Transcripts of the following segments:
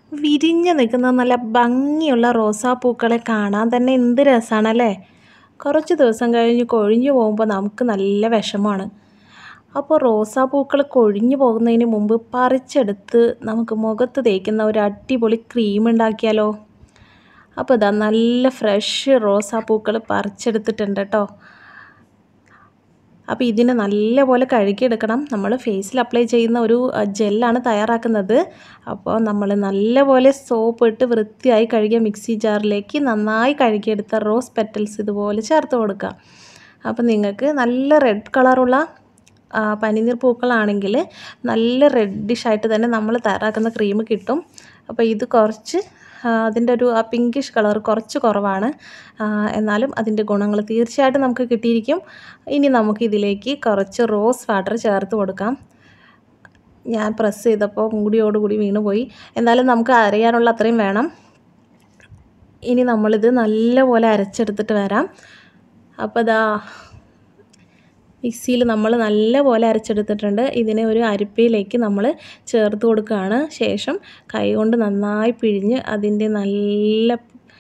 വിരിഞ്ഞ് നിൽക്കുന്ന നല്ല ഭംഗിയുള്ള റോസാപ്പൂക്കളെ കാണാൻ തന്നെ എന്ത് രസമാണല്ലേ കുറച്ച് ദിവസം കഴിഞ്ഞ് കൊഴിഞ്ഞു പോകുമ്പോൾ നമുക്ക് നല്ല വിഷമമാണ് അപ്പോൾ റോസാപ്പൂക്കൾ കൊഴിഞ്ഞു പോകുന്നതിന് മുമ്പ് പറിച്ചെടുത്ത് നമുക്ക് മുഖത്ത് തേക്കുന്ന ഒരു അടിപൊളി ക്രീം ഉണ്ടാക്കിയാലോ അപ്പോൾ ഇതാ നല്ല ഫ്രഷ് റോസാപ്പൂക്കൾ പറിച്ചെടുത്തിട്ടുണ്ട് കേട്ടോ അപ്പോൾ ഇതിനെ നല്ലപോലെ കഴുകിയെടുക്കണം നമ്മൾ ഫേസിൽ അപ്ലൈ ചെയ്യുന്ന ഒരു ജെല്ലാണ് തയ്യാറാക്കുന്നത് അപ്പോൾ നമ്മൾ നല്ലപോലെ സോപ്പ് ഇട്ട് വൃത്തിയായി കഴുകിയ മിക്സി ജാറിലേക്ക് നന്നായി കഴുകിയെടുത്ത റോസ് പെറ്റൽസ് ഇതുപോലെ ചേർത്ത് കൊടുക്കുക അപ്പോൾ നിങ്ങൾക്ക് നല്ല റെഡ് കളറുള്ള പനിനീർ പൂക്കളാണെങ്കിൽ നല്ല റെഡിഷായിട്ട് തന്നെ നമ്മൾ തയ്യാറാക്കുന്ന ക്രീം കിട്ടും അപ്പോൾ ഇത് കുറച്ച് അതിൻ്റെ ഒരു ആ പിങ്കിഷ് കളർ കുറച്ച് കുറവാണ് എന്നാലും അതിൻ്റെ ഗുണങ്ങൾ തീർച്ചയായിട്ടും നമുക്ക് കിട്ടിയിരിക്കും ഇനി നമുക്ക് ഇതിലേക്ക് കുറച്ച് റോസ് വാട്ടർ ചേർത്ത് കൊടുക്കാം ഞാൻ പ്രസ് ചെയ്തപ്പോൾ മൂടിയോടുകൂടി വീണ് പോയി എന്നാലും നമുക്ക് അരയാനുള്ള അത്രയും വേണം ഇനി നമ്മളിത് നല്ലപോലെ അരച്ചെടുത്തിട്ട് വരാം അപ്പോൾ ഇതാ മിക്സിയിൽ നമ്മൾ നല്ലപോലെ അരച്ചെടുത്തിട്ടുണ്ട് ഇതിനെ ഒരു അരിപ്പയിലേക്ക് നമ്മൾ ചേർത്ത് കൊടുക്കുകയാണ് ശേഷം കൈകൊണ്ട് നന്നായി പിഴിഞ്ഞ് അതിൻ്റെ നല്ല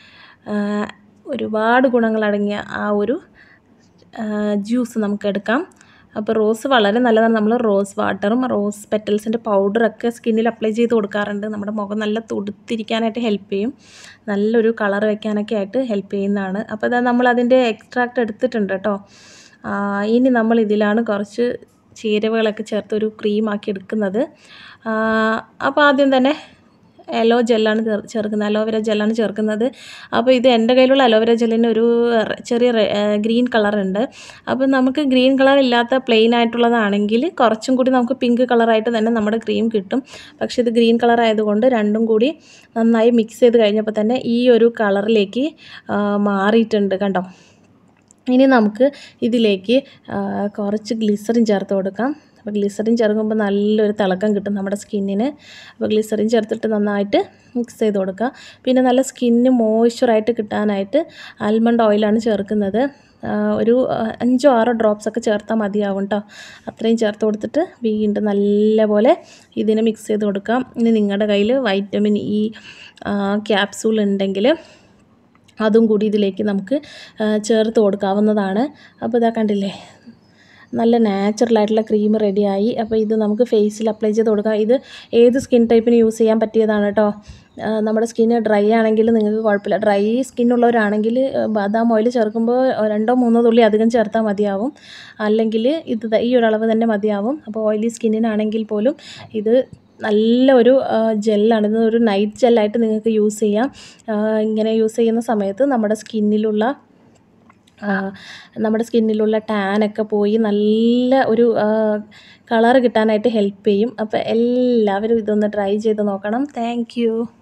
ഒരുപാട് ഗുണങ്ങളടങ്ങിയ ആ ഒരു ജ്യൂസ് നമുക്ക് എടുക്കാം അപ്പോൾ റോസ് വളരെ നല്ലതാണ് നമ്മൾ റോസ് വാട്ടറും റോസ് പെറ്റൽസിൻ്റെ പൗഡറൊക്കെ സ്കിന്നിൽ അപ്ലൈ ചെയ്ത് കൊടുക്കാറുണ്ട് നമ്മുടെ മുഖം നല്ല തുടുത്തിരിക്കാനായിട്ട് ഹെൽപ്പ് ചെയ്യും നല്ലൊരു കളർ വയ്ക്കാനൊക്കെ ആയിട്ട് ഹെൽപ്പ് ചെയ്യുന്നതാണ് അപ്പോൾ അതാ നമ്മൾ അതിൻ്റെ എക്സ്ട്രാക്റ്റ് എടുത്തിട്ടുണ്ട് കേട്ടോ ഇനി നമ്മൾ ഇതിലാണ് കുറച്ച് ചേരുവകളൊക്കെ ചേർത്ത് ഒരു ക്രീമാക്കി എടുക്കുന്നത് അപ്പോൾ ആദ്യം തന്നെ അലോ ജെല്ലാണ് ചേർക്കുന്നത് അലോവേര ജെല്ലാണ് ചേർക്കുന്നത് അപ്പോൾ ഇത് എൻ്റെ കയ്യിലുള്ള അലോവേര ജെല്ലിന് ഒരു ചെറിയ ഗ്രീൻ കളറുണ്ട് അപ്പോൾ നമുക്ക് ഗ്രീൻ കളർ ഇല്ലാത്ത പ്ലെയിൻ ആയിട്ടുള്ളതാണെങ്കിൽ കുറച്ചും കൂടി നമുക്ക് പിങ്ക് കളറായിട്ട് തന്നെ നമ്മുടെ ക്രീം കിട്ടും പക്ഷേ ഇത് ഗ്രീൻ കളർ ആയതുകൊണ്ട് രണ്ടും കൂടി നന്നായി മിക്സ് ചെയ്ത് കഴിഞ്ഞപ്പോൾ തന്നെ ഈ ഒരു കളറിലേക്ക് മാറിയിട്ടുണ്ട് കണ്ടോ ഇനി നമുക്ക് ഇതിലേക്ക് കുറച്ച് ഗ്ലിസറിൻ ചേർത്ത് കൊടുക്കാം അപ്പോൾ ഗ്ലിസറിൻ ചേർക്കുമ്പോൾ നല്ലൊരു തിളക്കം കിട്ടും നമ്മുടെ സ്കിന്നിന് അപ്പോൾ ഗ്ലിസറിൻ ചേർത്തിട്ട് നന്നായിട്ട് മിക്സ് ചെയ്ത് കൊടുക്കുക പിന്നെ നല്ല സ്കിന്ന് മോയ്സ്ചറായിട്ട് കിട്ടാനായിട്ട് ആൽമണ്ട് ഓയിലാണ് ചേർക്കുന്നത് ഒരു അഞ്ചോ ആറോ ഡ്രോപ്സ് ഒക്കെ ചേർത്താൽ മതിയാവും കേട്ടോ അത്രയും ചേർത്ത് കൊടുത്തിട്ട് വീണ്ടും നല്ലപോലെ ഇതിനെ മിക്സ് ചെയ്ത് കൊടുക്കാം ഇനി നിങ്ങളുടെ കയ്യിൽ വൈറ്റമിൻ ഇ ക്യാപ്സൂൾ ഉണ്ടെങ്കിൽ അതും കൂടി ഇതിലേക്ക് നമുക്ക് ചേർത്ത് കൊടുക്കാവുന്നതാണ് അപ്പോൾ ഇതാ കണ്ടില്ലേ നല്ല നാച്ചുറലായിട്ടുള്ള ക്രീം റെഡിയായി അപ്പോൾ ഇത് നമുക്ക് ഫേസിൽ അപ്ലൈ ചെയ്ത് കൊടുക്കാം ഇത് ഏത് സ്കിൻ ടൈപ്പിന് യൂസ് ചെയ്യാൻ പറ്റിയതാണ് കേട്ടോ നമ്മുടെ സ്കിന്ന് ഡ്രൈ ആണെങ്കിൽ നിങ്ങൾക്ക് കുഴപ്പമില്ല ഡ്രൈ സ്കിന്നുള്ളവരാണെങ്കിൽ ബാദാം ഓയിൽ ചേർക്കുമ്പോൾ രണ്ടോ മൂന്നോ തുള്ളി അധികം ചേർത്താൽ മതിയാവും അല്ലെങ്കിൽ ഇത് ഈ ഒരളവ് തന്നെ മതിയാവും അപ്പോൾ ഓയിലി സ്കിന്നിനാണെങ്കിൽ പോലും ഇത് നല്ല ഒരു ജെല്ലാണ് ഇത് ഒരു നൈറ്റ് ജെല്ലായിട്ട് നിങ്ങൾക്ക് യൂസ് ചെയ്യാം ഇങ്ങനെ യൂസ് ചെയ്യുന്ന സമയത്ത് നമ്മുടെ സ്കിന്നിലുള്ള നമ്മുടെ സ്കിന്നിലുള്ള ടാനൊക്കെ പോയി നല്ല ഒരു കളർ കിട്ടാനായിട്ട് ഹെൽപ്പ് ചെയ്യും അപ്പോൾ എല്ലാവരും ഇതൊന്ന് ട്രൈ ചെയ്ത് നോക്കണം താങ്ക്